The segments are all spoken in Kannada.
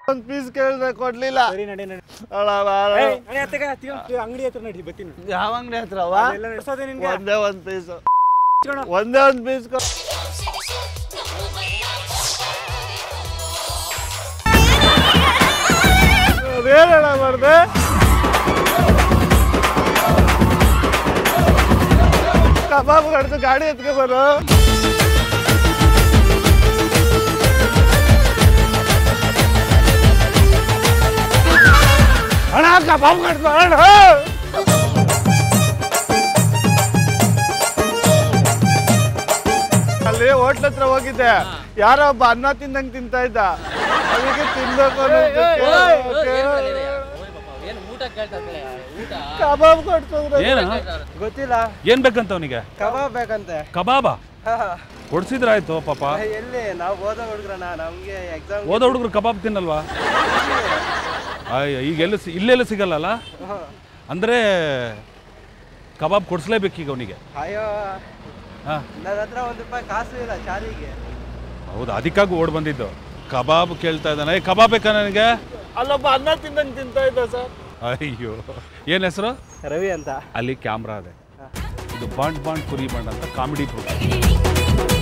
ಒಂದ್ ಪೀಸ್ ಕೇಳಿದ್ರೆ ಕೊಡ್ಲಿಲ್ಲ ಸರಿ ನಡಿ ನಡಿ ಅಳ ಬಾಳ. ಏಯ್, ನಡಿ ಅತ್ತಗ, ತಿರ್ಗಾ ಅಂಗಡಿ ಹತ್ರ ನಡಿ ಬರ್ತೀನಿ ಯಾವ ಅಂಗಡಿ ಹತ್ರವಾ ಎಲ್ಲ ನಡೆಸೋದೆ ನಿನ್ಗೆ ಒಂದೇ ಒಂದ್ ಪೀಸ್ ಕಣೋ. ಒಂದೇ ಒಂದ್ ಪೀಸ್ ಅದೇನಣ್ಣ ಮಾಡ್ದೆ ಕಬಾಬ್ ಕಡ್ದು ಗಾಡಿ ಎತ್ಕೊ ಬರು ಅಣ್ಣ ಕಬಾಬ್ ಕಡ್ದು ಅಣ್ಣ ಅಲ್ಲಿ ಹೋಟ್ಲ್ ಹತ್ರ ಹೋಗಿದ್ದೆ ಯಾರೋ ಒಬ್ಬ ಅನ್ನ ತಿಂದಂಗ್ ತಿಂತಾ ಇದ್ದ ಅದಕ್ಕೆ ತಿನ್ಬೇಕು ಅನ್ನಿಸ್ತು. ಏನು ಊಟ ಕೇಳ್ತಾ ಇದ್ದಾಳೆ, ಊಟ ಕಬಾಬ್ ಕೊಡ್ತಿದ್ರು ಏನ ಗೊತ್ತಿಲ್ಲ ಏನ್ ಬೇಕಂತ ಅವನಿಗೆ ಕಬಾಬ್ ಬೇಕಂತೆ ಕಬಾಬ ಹಾ, ಕೊಡ್ಸಿದ್ರಾಯ್ತು ಪಾಪ ಎಲ್ಲಿ ನಾವು ಓದೋ ಹುಡುಗ್ರಣ್ಣ ನಮ್ಗೆ ಎಕ್ಸಾಮ್ ಓದೋ ಹುಡುಗರು ಕಬಾಬ್ ತಿನ್ನಲ್ವಾ ಅಯ್ಯ ಈಗ ಎಲ್ಲ ಇಲ್ಲೆಲ್ಲ ಸಿಗಲ್ಲಲ್ಲ ಅಂದ್ರೆ ಕಬಾಬ್ ಕೊಡಿಸ್ಲೇಬೇಕು ಈಗ ಅವನಿಗೆ ಅಯ್ಯೋ ಹಾ ನನ್ನ ಹತ್ರ ಒಂದ್ ರೂಪಾಯಿ ಕಾಸು ಇಲ್ಲ ಚಾರಿಗೆ ಹೌದು ಅದಕ್ಕಾಗಿ ಓಡ್ ಬಂದಿದ್ದು ಕಬಾಬ್ ಕೇಳ್ತಾ ಇದ್ದಾನೆ ಏ ಕಬಾಬ್ ಬೇಕಾ ನನಗೆ ಅಲ್ಲೊಬ್ಬ ಅನ್ನ ತಿಂದಂಗ್ ತಿಂತಾ ಇದ್ದ ಸರ್ ಅಯ್ಯೋ ಏನ್ ಹೆಸರು ರವಿ ಅಂತ ಅಲ್ಲಿ ಕ್ಯಾಮ್ರಾ ಇದೆ ಇದು ಬಾಂಡ್ ಬಾಂಡ್ ಕುರಿ ಬಾಂಡ್ ಅಂತ ಕಾಮಿಡಿ ಪ್ರೋಗ್ರಾಮ್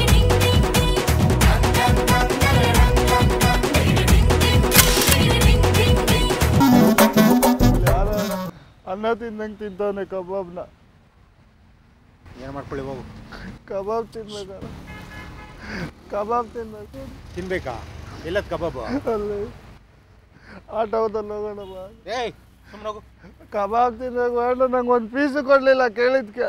ಯಾರೋ ಅನ್ನ ತಿಂದಂಗ್ ತಿಂತವನೆ ಕಬಾಬ್ನ ಏನು ಮಾಡ್ಕೊಳ್ಳಿ ಹೋಗು ಕಬಾಬ್ ತಿನ್ಬೇಕಾರ ಕಬಾಬ್ ತಿನ್ಬೇಕು ತಿನ್ಬೇಕಾ ಎಲ್ಲದ್ ಕಬಾಬು ಅಲ್ಲಿ ಆಟೋದಲ್ಲಿ ಹೋಗೋಣ ಬಾ ಏಯ್ ಸುಮ್ಮನೆ ಹೋಗು ಕಬಾಬ್ ತಿನ್ಬೇಕು ಬೇಡ ನಂಗೆ ಒಂದು ಪೀಸು ಕೊಡ್ಲಿಲ್ಲ ಕೇಳಿದ್ಕೆ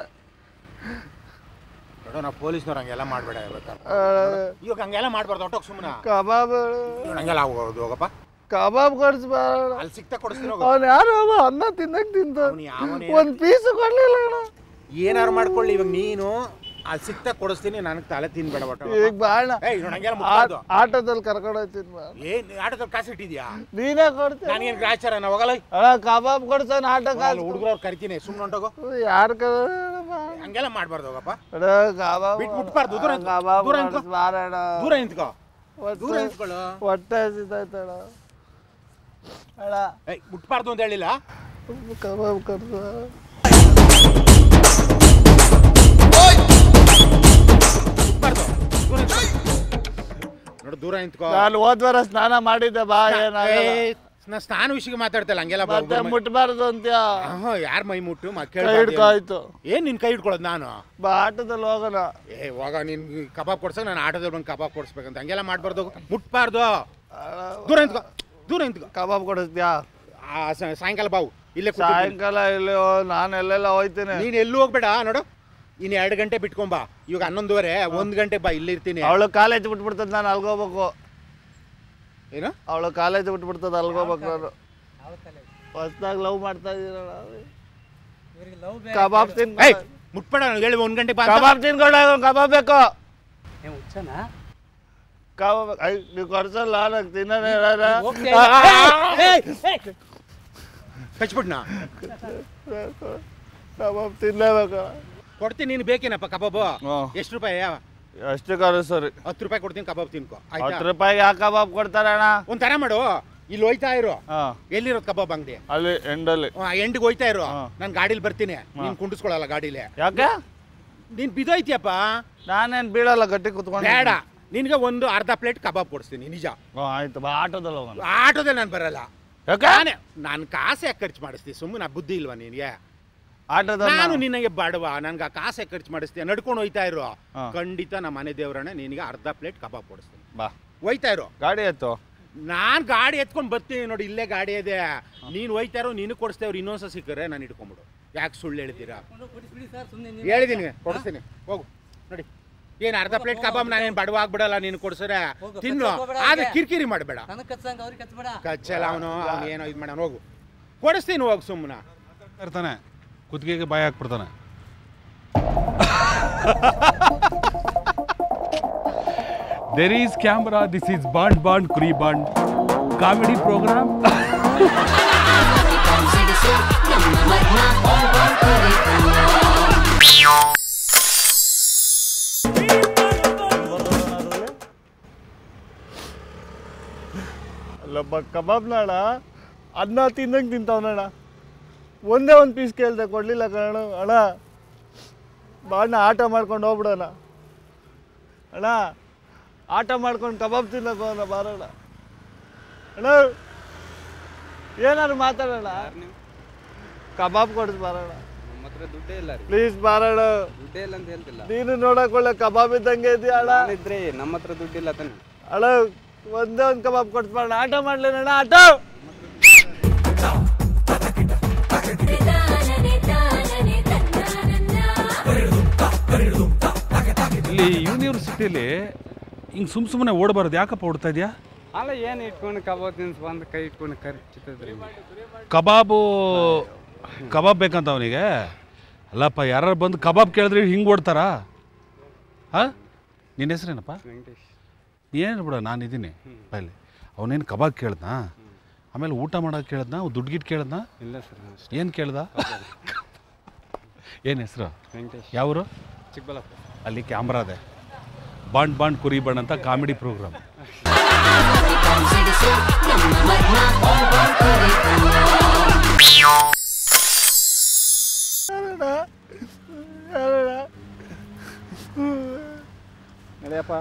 ನೋಡು ನಾವು ಪೊಲೀಸ್ನವ್ರು ಹಂಗೆಲ್ಲ ಮಾಡಬೇಡ ಇವತ್ತು ಆ, ಇವಾಗ ಹಂಗೆಲ್ಲ ಮಾಡಬಾರ್ದು ಹೊಟ್ಟೋಗಿ ಸುಮ್ಮನೆ ಕಬಾಬ್ ಹಂಗೆಲ್ಲ ಹೋಗೋದು ಹೋಗಪ್ಪ ಕಬಾಬ್ ಕೊಡಿಸ್ಬೇಡ ಅಲ್ಲಿ ಸಿಕ್ತಾ ಕೊಡಿಸ್ತೀನಿ ಹೋಗು ಅವ್ನು ಯಾರೋ ಒಬ್ಬ ಅನ್ನ ತಿನ್ನಕ್ ತಿಂತ ಅವ್ನು ಯಾವನೇ ಒಂದು ಪೀಸು ಕೊಡ್ಲಿಲ್ಲ ಅಣ್ಣ ಏನಾರು ಮಾಡ್ಕೊಳ್ಳಿ ಇವಾಗ ನೀನು ಅಲ್ಲಿ ಸಿಕ್ತಾ ಕೊಡಿಸ್ತೀನಿ ನನಗೆ ತಲೆ ತಿನ್ಬೇಡ ಒಟ್ಟು ಈಗ ಬಾಣ ಏಯ್ ನೋಡು ಹಂಗೆಲ್ಲ ಮುಟ್ಬಾರ್ದು ಆಟೋದಲ್ಲಿ ಕರ್ಕೊಂಡು ಹೋಗ್ತೀನಿ ಬಾ ಏನ್ ಆಟೋದಲ್ಲಿ ಕಾಸು ಇಟ್ಟಿದ್ಯಾ ನೀನೇ ಕೊಡ್ತೀನಿ ನನಗೇನು ಗ್ರಾಚಾರ ನಾ ಹೋಗಲ್ಲ ಅಣ್ಣ ಕಬಾಬ್ ಕೊಡ್ಸೋಣ ಆಟೋ ಅಲ್ಲಿ ಹುಡುಗರು ಕರಿತೀನಿ ಸುಮ್ಮನೆ ಹೊಂಟೋಗು ಯಾರು ಹಂಗೆಲ್ಲ ಮಾಡಬಾರ್ದು ಹೋಗಪ್ಪ ಕಬಾಬ್ ಬಿಟ್ಟು ಮುಟ್ಬಾರ್ದು, ದೂರ ನಿಂತ್ಕೊ. ಕಬಾಬ್ ದೂರ ನಿಂತ್ಕೊ. ಮಾರೋಣ ದೂರ ನಿಂತ್ಕೋ ದೂರ ನಿಂತ್ಕೊಳ್ಳು ಹೊಟ್ಟೆ ಹಸಿತೈತಣ ಅಣ್ಣ ಏಯ್ ಮುಟ್ಬಾರ್ದು ಅಂತ ಹೇಳಿಲ್ಲ ಕಬಾಬ್ ಕೊಡ್ಸ ಮುಟ್ಬಾರ್ದು ದೂರ ನಿಂತ್ಕೊ. ನೋಡು ದೂರ ನಿಂತ್ಕೋ ನಾನು ಹೋದ್ವಾರ ಸ್ನಾನ ಮಾಡಿದ್ದೆ ಬಾ ಏನಾಗಲ್ಲ ಏಯ್, ನಾ ಸ್ನಾನ ವಿಷಯ ಮಾತಾಡ್ತಲ್ಲ ಹಂಗೆಲ್ಲ ಬಾ- ಮತ್ತೆ ಮುಟ್ಬಾರ್ದು ಅಂತ್ಯ ಆಹಾ, ಯಾರ್ ಮೈ ಮುಟ್ಟು ಮ- ಕೈ ಕೇಳ್ಬಾರ್ದು ಹಿಡ್ಕೊ ಆಯ್ತು ಏನ್ ನಿನ್ ಕೈ ಹಿಡ್ಕೊಳ್ಳೋದು ನಾನು ಬಾ ಆಟೋದಲ್ಲಿ ಹೋಗೋಣ ಏ ಹೋಗ ನೀನ್ ಕಬಾಬ್ ಕೊಡ್ಸಕ್ ನಾನು ಆಟೋದಲ್ಲಿ ಬಂದು ಕಬಾಬ್ ಕೊಡ್ಸ್ಬೇಕಂತ ಹಂಗೆಲ್ಲ ಮಾಡ್ಬಾರ್ದು ಮುಟ್ಬಾರ್ದು ದೂರ ನಿಂತ್ಕೋ ದೂರ ನಿಂತ್ಕೋ ಕಬಾಬ್ ಕೊಡಿಸ್ತೀಯಾ ಆ, ಸ- ಸಾಯಂಕಾಲ ಬಾವು ಇಲ್ಲೇ ಕೂತ್ಕೊ. ಸಾಯಂಕಾಲ ಇಲ್ಲಿ ಹೋ- ನಾನು ಎಲ್ಲೆಲ್ಲ ಹೋಯ್ತೀನಿ ನೀನ್ ಎಲ್ಲೂ ಹೋಗ್ಬೇಡ ನೋಡು ಇನ್ನು ಎರಡು ಗಂಟೆ ಬಿಟ್ಕೊಂಬಾ ಇವಾಗ ಹನ್ನೊಂದುವರೆ ಒಂದ್ ಗಂಟೆ ಬಾ ಇಲ್ಲೇ ಇರ್ತೀನಿ ಅವಳು ಕಾಲೇಜ್ ಬಿಟ್ಬಿಡ್ತದ ನಾನು ಅಲ್ಗೋಬೇಕು ಏನು ಅವಳು ಕಾಲೇಜ್ ಬಿಟ್ಬಿಡ್ತದ ಅಲ್ಗೋಬೇಕು ನಾನು ಹೊಸ್ದಾಗಿ ಲವ್ ಮಾಡ್ತಾ ಇದೀರಲ್ಲ ಕಬಾಬ್ ತಿನ್ ಏಯ್ ಮುಟ್ಬೇಡ ನಾನು ಹೇಳಿ ಒಂದ್ ಗಂಟೆ ಬಾ ಅಂತ. ಕಬಾಬ್ ತಿನ್ಕೊಂಡ ಕಬಾಬ್ ಬೇಕು ಏ ಹುಚ್ಚನಾ ಕಬಾಬ್ ಐ ನೀವು ಕೊಡ್ಸಲ್ಲ ನಂಗೆ ತಿನ್ನೋದೇ ಹೋಗ್ತೀಯ? ಏಯ್, ಏಯ್. ಕಚ್ಬಿಟ್ನಾ ಕಬಾಬ್ ತಿನ್ಲೇಬೇಕು ಕೊಡ್ತೀನಿ ನೀನು ಬೇಕೇನಪ್ಪ ಕಬಾಬು ಹ್ಞೂ ಎಷ್ಟು ರೂಪಾಯಿ ಎಷ್ಟು ಕರು ಸರಿ ಹತ್ತು ರೂಪಾಯಿ ಕೊಡ್ತೀನಿ ಕಬಾಬ್ ತಿನ್ಕೋ ಆಯ್ತಾ ಹತ್ತು ರೂಪಾಯಿಗೆ ಯಾಕೆ ಕಬಾಬ್ ಕೊಡ್ತಾರೆ ಅಣ್ಣ ಒಂದ್ ತರ ಮಾಡು ಇಲ್ಲಿ ಹೋಯ್ತಾ ಇರು ಹಾಂ ಎಲ್ಲಿರೋದು ಕಬಾಬ್ ಅಂಗಡಿ ಅಲ್ಲಿ ಎಂಡಲ್ಲಿ ಎಂಡಿಗೆ ಹೋಯ್ತಾ ಇರು ಹಾ. ನಾನು ಗಾಡೀಲಿ ಬರ್ತೀನಿ ನೀನ್ ಕುಂಡಿಸ್ಕೊಳಲ್ಲ ಗಾಡೀಲಿ ಯಾಕೆ ನೀನ್ ಬಿದ್ದೋಯ್ತಿಯಪ್ಪ ನಾನೇನು ಬೀಳಲ್ಲ ಗಟ್ಟಿ ಕುತ್ಕೊಂಡು ಬೇಡ ನಿನ್ಗೆ ಒಂದು ಅರ್ಧ ಪ್ಲೇಟ್ ಕಬಾಬ್ ಕೊಡಿಸ್ತೀನಿ ನಿಜ ಹ್ಞೂ ಆಯ್ತು ಬಾ ಆಟೋದಲ್ಲಿ ಹೋಗೋಣ ಆಟೋದಲ್ಲಿ ನಾನು ಬರಲ್ಲ ಯಾಕೆ ನಾನೇ ನಾನು ಕಾಸೆ ಖರ್ಚು ಮಾಡಿಸ್ತೀನಿ ಸುಮ್ಮನೆ ಬುದ್ಧಿ ಇಲ್ವಾ ನಿನಗೆ ಆಟೋದಲ್ಲಿ ನಾನು ನಿನಗೆ ಬಡವ ನನ್ಗೆ ಆ ಕಾಸೆ ಖರ್ಚು ಮಾಡಿಸ್ತೀನಿ ನಡ್ಕೊಂಡು ಹೋಯ್ತಾ ಇರು ಹಾ. ಖಂಡಿತ ನಮ್ಮ ಮನೆ ದೇವರನ್ನ ನಿನಗೆ ಅರ್ಧ ಪ್ಲೇಟ್ ಕಬಾಬ್ ಕೊಡಿಸ್ತೀನಿ ಬಾ ಹೋಯ್ತಾ ಇರು ಗಾಡಿ ಎತ್ತು ನಾನ್ ಗಾಡಿ ಎತ್ಕೊಂಡು ಬರ್ತೀನಿ ನೋಡಿ ಇಲ್ಲೇ ಗಾಡಿ ಇದೆ ನೀನು ಹೋಯ್ತಾ ಇರೋ ನೀನು ಕೊಡಿಸ್ತೇವ್ರು ಇನ್ನೊಂದ್ಸ ಸಿಕ್ಕರೆ ನಾನು ಇಟ್ಕೊಂಬಿಡು ಯಾಕೆ ಸುಳ್ಳು ಹೇಳ್ತೀರಾ ಕೊಡಿಸ್ಬಿಡಿ ಸರ್ ಸುಮ್ಮನೆ ಹೇಳಿದೀನಿ ಕೊಡಿಸ್ತೀನಿ ಹೋಗು ನೋಡಿ ಏನು ಅರ್ಧ ಪ್ಲೇಟ್ ಕಬಾಬ್ ನಾನೇನು ಬಡವ ಆಗ್ಬಿಡಲ್ಲ ನೀನು ಕೊಡ್ಸರೆ ಹೋಗು, ತಿನ್ನು ಕಚ್ಚೋಗ್ಬೇಡ ಆದ್ರೆ ಹಂಗೆ. ಕಿರಿಕಿರಿ ಮಾಡಬೇಡ ನನಗೆ ಕಚ್ಚಂಗ ಅವ್ರಿಗೆ ಕಚ್ಚಬೇಡ ಕಚ್ಚಲ್ಲ ಅವನು ಅವ್ನು ಏನೋ ಇದು ಮಾಡೋಣ ಹೋಗು ಕೊಡಿಸ್ತೀನಿ ಹೋಗು ಸುಮ್ಮನೆ ಇರ್ತಾನೆ ಕುತ್ತಿಗೆಗೆ ಬಾಯಿ ಹಾಕ್ಬಿಡ್ತಾನೆ there is camera this is bond bond ಕುರಿ ಬಾಂಡ್ ಕಾಮಿಡಿ ಪ್ರೋಗ್ರಾಮ್ ಅಲ್ಲಪ್ಪ ಕಬಾಬ್ನ ಅಣ್ಣ ಅನ್ನ ತಿನ್ನಂಗೆ ತಿಂತಾವನಣ್ಣ ಒಂದೇ ಒಂದು ಪೀಸ್ ಕೇಳ್ದೆ ಕೊಡಲಿಲ್ಲ ಕಣ ಅಣ್ಣ ಬಾಣ ಆಟ ಮಾಡ್ಕೊಂಡು ಹೋಗ್ಬಿಡೋಣ ಅಣ್ಣ ಆಟ ಮಾಡ್ಕೊಂಡು ಕಬಾಬ್ ತಿನ್ನಕ್ಕೆ ಹೋಗೋಣ ಬಾರೋಣ ಅಣ್ಣ ಏನಾದ್ರು ಮಾತಾಡೋಣ ಕಬಾಬ್ ಕೊಡಿಸ್ ಬಾರೋಣ ನಮ್ಮ ಹತ್ರ ದುಡ್ಡೇ ಇಲ್ಲ ರೀ ಪ್ಲೀಸ್ ಬಾರೋಣ ದುಡ್ಡೇ ಇಲ್ಲ ಅಂತ ಹೇಳ್ತಿಲ್ಲ ನೀನು ನೋಡಕ್ ಒಳ್ಳೆ ಕಬಾಬ್ ಇದ್ದಂಗೆ ಇದೆಯಾ ಅಣ್ಣ ಇದ್ರೆ ನಮ್ಮ ಹತ್ರ ದುಡ್ಡಿಲ್ಲ ತಾನೆ ಅಣ್ಣ ಒಂದೇ ಒಂದು ಕಬಾಬ್ ಕೊಡ್ಸ್ಬಾರ್ಣ ಆಟ ಮಾಡ್ಲೇನಣ್ಣ ಆಟ ಇಲ್ಲಿ ಯೂನಿವರ್ಸಿಟಿಲಿ ಹಿಂಗೆ ಸುಮ್ ಸುಮ್ಮನೆ ಓಡಬಾರ್ದು ಯಾಕಪ್ಪ ಓಡ್ತಾ ಇದೆಯಾ ಅಲ್ಲ ಏನು ಇಟ್ಕೊಂಡು ಕಬಾಬ್ ತಿನ್ಸ್ ಬಂದು ಕೈ ಇಟ್ಕೊಂಡು ಖರ್ಚಿತ್ತದ್ರಿ ಕಬಾಬು ಕಬಾಬ್ ಬೇಕಂತ ಅವನಿಗೆ ಅಲ್ಲಪ್ಪ ಯಾರು ಬಂದು ಕಬಾಬ್ ಕೇಳಿದ್ರೆ ಹಿಂಗೆ ಓಡ್ತಾರಾ ಹಾಂ ನಿನ್ನ ಹೆಸ್ರೇನಪ್ಪ ವೆಂಕಟೇಶ್ ನೀನೇನು ಬಿಡ ನಾನು ಇದ್ದೀನಿ ಪೈಲೆ ಅವನೇನು ಕಬಾಬ್ ಕೇಳ್ದಾ ಆಮೇಲೆ ಊಟ ಮಾಡೋಕೆ ಕೇಳ್ದಾ ದುಡ್ಡು ಗಿಟ್ ಕೇಳ್ದಾ ಇಲ್ಲ ಸರ್ ಅಷ್ಟೇ ಏನು ಕೇಳ್ದ ಏನು ಹೆಸರು ವೆಂಕಟೇಶ್ ಯಾವರು ಚಿಕ್ಕಬಳ್ಳಾಪುರ ಅಲ್ಲಿ ಕ್ಯಾಮ್ರಾ ಇದೆ ಬಾಂಡ್ ಬಾಂಡ್ ಕುರಿ ಬಾಂಡ್ ಅಂತ ಕಾಮಿಡಿ ಪ್ರೋಗ್ರಾಮ್ ನಡೆಯಪ್ಪ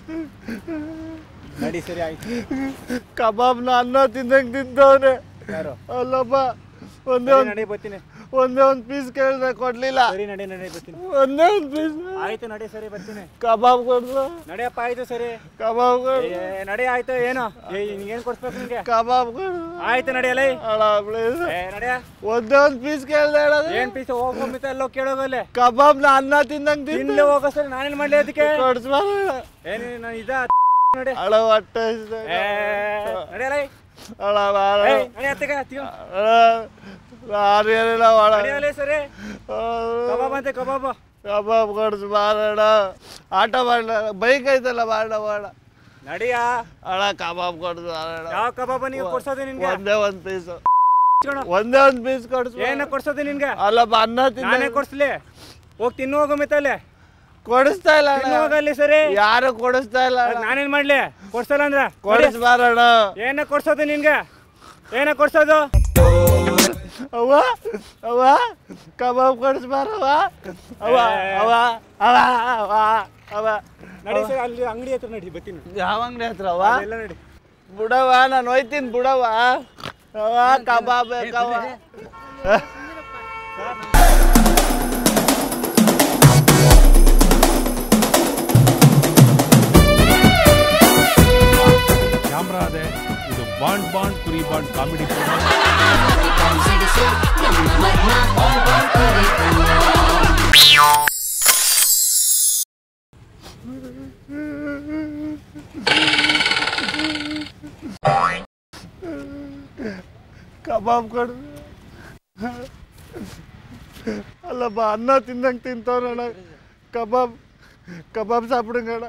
ನಡಿ ಸರಿ ಆಯ್ತು ಕಬಾಬ್ನ ಅನ್ನ ತಿಂದಂಗೆ ತಿಂತವನೆ ಯಾರು ಅಲ್ಲಪ್ಪ ಒಂದೇ ಒಂದು ನಡಿ ಬರ್ತೀನಿ ಒಂದೇ ಒಂದು ಪೀಸ್ ಕೇಳಿದ್ರೆ ಕೊಡ್ಲಿಲ್ಲ ಸರಿ ನಡಿ ನಡಿ ಬರ್ತೀನಿ ಒಂದೇ ಒಂದು ಪೀಸ್ ಆಯ್ತು ನಡಿ ಸರಿ ಬರ್ತೀನಿ ಕಬಾಬ್ ಕೊಡ್ಸು ನಡಿಯಪ್ಪ ಆಯ್ತು ಸರಿ ಕಬಾಬ್ ಕೊಡು ಏ, ನಡಿ ಆಯ್ತು ಏನು ಏನು ಕೊಡ್ಸ್ಬೇಕು ನಿಂಗೆ ಕಬಾಬ್ ಕೊಡು ಆಯ್ತು ನಡಿಯಲ್ಲ ಅಣ್ಣ ಪ್ಲೀಸ್ ಏ ನಡಿಯ ಒಂದೇ ಒಂದು ಪೀಸ್ ಕೇಳ್ದೆ ಹೇಳೋದು ಏನ್ ಪೀಸ್ ಹೋಗ್ಬಿಟ್ಟು ಎಲ್ಲೋ ಕೇಳೋಗಲ್ಲೇ ಕಬಾಬ್ನ ಅನ್ನ ತಿಂದಂಗೆ ತಿಂದು ತಿನ್ಲಿ ಹೋಗೋ ಸರಿ ನಾನೇನ್ ಮಾಡ್ಲಿ ಅದಕ್ಕೆ ಕೊಡ್ಸ್ಬಾರ ಏನಿ ನಾನು ಇದ ನಡಿ ಅಳ ಹೊಟ್ಟೆ ಹಸ್ದೆ. ಏ ನಡಿಯಲ್ಲ ಅಳ ಬಾರ ಏ ನಡಿ ಅತ್ತಿಗೆ ಅತ್ತಿಗೆ ನಾನು ಏನಿಲ್ಲ ಒಳ ನಡಿಯಲ್ಲ ಸರಿ ಕಬಾಬ್ ಅಂತೆ ಕಬಾಬ್ ಕಬಾಬ್ ಕೊಡ್ಸು ಬಾರಣ ಆಟ ಮಾಡಲ ಬೈಕ್ ಐತಲ್ಲ ಬಾಡ ಬಾಡ ನಡಿಯ ಅಳ ಕಬಾಬ್ ಕೊಡ್ಸು ಬಾರಣ ಯಾವ ಕಬಾಬ್ ನೀವು ಕೊಡ್ಸೋದು ನಿನ್ಗೆ ಒಂದೇ ಒಂದು ಪೀಸ್ ಕಣೋ. ಒಂದೇ ಒಂದು ಪೀಸ್ ಕೊಡ್ಸು ಏನ ಕೊಡ್ಸೋದು ನಿನ್ಗೆ ಅಲ್ಲಪ್ಪ ಅನ್ನ ನಾನೇ ತಿಂದ ಕೊಡ್ಸ್ಲಿ ಹೋಗಿ ತಿನ್ನು ಹೋಗೋ ಮಿತ್ತಲ್ಲೇ ಕೊಡಿಸ್ತಾ ಇಲ್ಲ ತಿನ್ನು ಅಣ್ಣ ಹೋಗಲ್ಲಿ ಸರಿ ಯಾರು ಕೊಡಿಸ್ತಾ ಇಲ್ಲ ಅದ್ ನಾನೇನ್ ಮಾಡ್ಲಿ ಕೊಡ್ಸಲ್ಲ ಅಂದ್ರ ಕೊಡಿಸ್ ಬಾರಣ ಏನ ಕೊಡ್ಸೋದು ನಿನ್ಗೆ ಏನ ಕೊಡ್ಸೋದು ಅವ್ವ ಅವ್ವ ಕಬಾಬ್ ಕೊಡಿಸ್ ಬಾರವ್ವ ಅವ್ವ ಅವ್ವ ಅವ ಅವ ಅವ ನಡಿ ಸರಿ ಅಲ್ಲಿ ಅಂಗಡಿ ಹತ್ರ ನಡಿ ಬರ್ತೀನಿ ಯಾವ ಅಂಗಡಿ ಹತ್ರ ಅವ್ವ ಎಲ್ಲ ನಡಿ ಬುಡವ ನಾನು ಹೋಯ್ತೀನಿ ಬುಡವ ಅವ ಕಬಾಬ್ ಬೇಕವ ಕ್ಯಾಮ್ರಾ ಅದೇ ಇದು ಬಾಂಡ್ ಬಾಂಡ್ ಕುರಿ ಬಾಂಡ್ ಕಾಮಿಡಿ ಪ್ರೋಗ್ರಾಮ್ ಕಬಾಬ್ ಕೊಡು ಅಲ್ಲಪ್ಪ ಅನ್ನ ತಿಂದಂಗೆ ತಿಂತವ್ರಣ್ಣ ಕಬಾಬ್ ಕಬಾಬ್ சாப்பிடுங்கண்ணா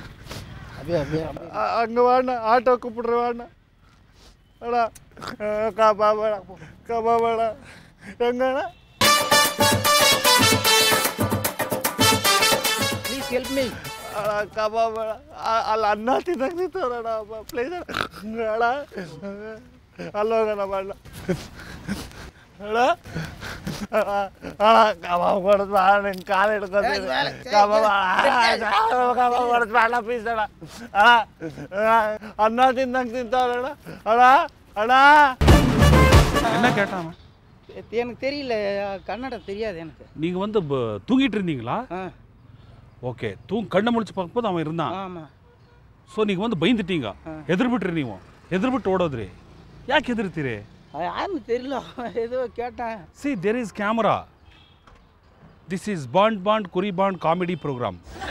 அ- அங்க வாண்ணா ஆட்டோ கூப்பிடுற வாண்ணா அண்ணா அஹ் கபாப் அண்ணா கபாப் அண்ணா எங்கண்ணா ಪ್ಲೀಸ್ ಹೆಲ್ಪ್ ಮೀ ಅಣ್ಣ ಕಬಾಬ್ ಅಣ್ಣ ಆ- ಅಲ್ಲಿ ಅನ್ನ ತಿನ್ನಕ್ಕೆ ನಿಂತವ್ರಣ್ಣ ಪ್ಲೀಸ್ ಅಣ್ಣ ಅಲ್ಲಿ ಹೋಗೋಣ ಅಣ್ಣ ಅಣ್ಣ ಅಣ್ಣ ಕಬಾಬ್ ಕೊಡದ್ ಬೇಡ ನಿನ್ನ ಕಾಲು ಹಿಡ್ಕೊತೀನಿ ಕಬಾಬ್ ಕಬಾಬ್ ಕೊಡದ್ ಬೇಡ ಪ್ಲೀಸ್ ಅಣ್ಣ ಅಣ್ಣ ಅಣ್ಣ, ಅನ್ನ ತಿನ್ನಂಗೆ ತಿಂತವ್ರಣ್ಣ ಅಣ್ಣ ಅಣ್ಣ என்ன கேட்டான் எனக்கு தெரியல கன்னடா தெரியாது எனக்கு நீங்கள் வந்து ப- தூங்கிட்டு இருந்தீங்களா ஆ ஓகே தூங் கண்ணை முடிச்சு பார்க்கும்போது அவன் இருந்தான் ஆமாம் ಸೊ ನೀವು ಒಂದು ಬೈಂದಿಟ್ಟೀಗ ಹೆದರ್ಬಿಟ್ರಿ ನೀವು ಹೆದರ್ಬಿಟ್ಟು ಓಡೋದ್ರಿ ಯಾಕೆ ಹೆದರ್ತೀರಿ அது யாருன்னு தெரியல ஏதோ கேட்டேன் see there is camera this is bond bond ಕುರಿ ಬಾಂಡ್ ಕಾಮಿಡಿ ಪ್ರೋಗ್ರಾಮ್